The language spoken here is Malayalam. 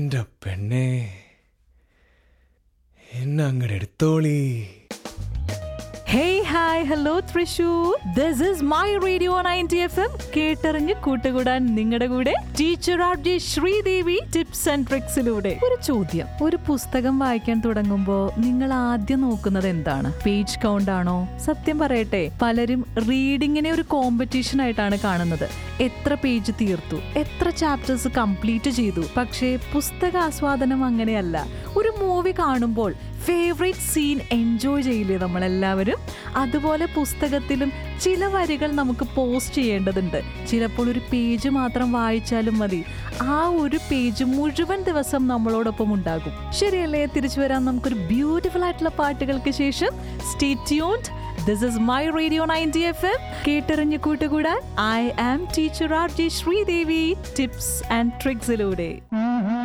എന്റെ പെണ്ണേ എന്നെ അങ്ങോട്ട് എടുത്തോളി hey hi hello Thrissur this is my radio ninety F M കേട്ടറിഞ്ഞ് കൂട്ടുകൂടാൻ നിങ്ങളുടെ കൂടെ teacher R J Sreedevi tips and ട്രിക്സിലൂടെ ഒരു ചോദ്യം ഒരു പുസ്തകം വായിക്കാൻ തുടങ്ങുമ്പോൾ നിങ്ങൾ ആദ്യം നോക്കുന്നത് എന്താണ് പേജ് കൗണ്ട് ആണോ സത്യം പറയട്ടെ പലരും റീഡിങ്ങിനെ ഒരു കോമ്പറ്റീഷൻ ആയിട്ടാണ് കാണുന്നത് എത്ര പേജ് തീർത്തു എത്ര ചാപ്റ്റേഴ്സ് കംപ്ലീറ്റ് ചെയ്തു പക്ഷേ പുസ്തക ആസ്വാദനം അങ്ങനെയല്ല ഒരു മൂവി കാണുമ്പോൾ ഫേവറേറ്റ് സീൻ എൻജോയ് ചെയ്യില്ലേ നമ്മളെല്ലാവരും അതുപോലെ പുസ്തകത്തിലും ചില വരികൾ നമുക്ക് പോസ്റ്റ് ചെയ്യേണ്ടതുണ്ട് ചിലപ്പോൾ ഒരു പേജ് മാത്രം വായിച്ചാലും മതി ആ ഒരു പേജ് മുഴുവൻ ദിവസം നമ്മളോടൊപ്പം ഉണ്ടാകും ശരിയല്ലേ തിരിച്ചു വരാൻ നമുക്കൊരു ബ്യൂട്ടിഫുൾ ആയിട്ടുള്ള പാട്ടുകൾക്ക് ശേഷം stay tuned this is my radio ninety F M കേട്ടറിഞ്ഞ് കൂട്ടുകൂടാൻ I am teacher R J Sreedevi tips and ട്രിക്സിലൂടെ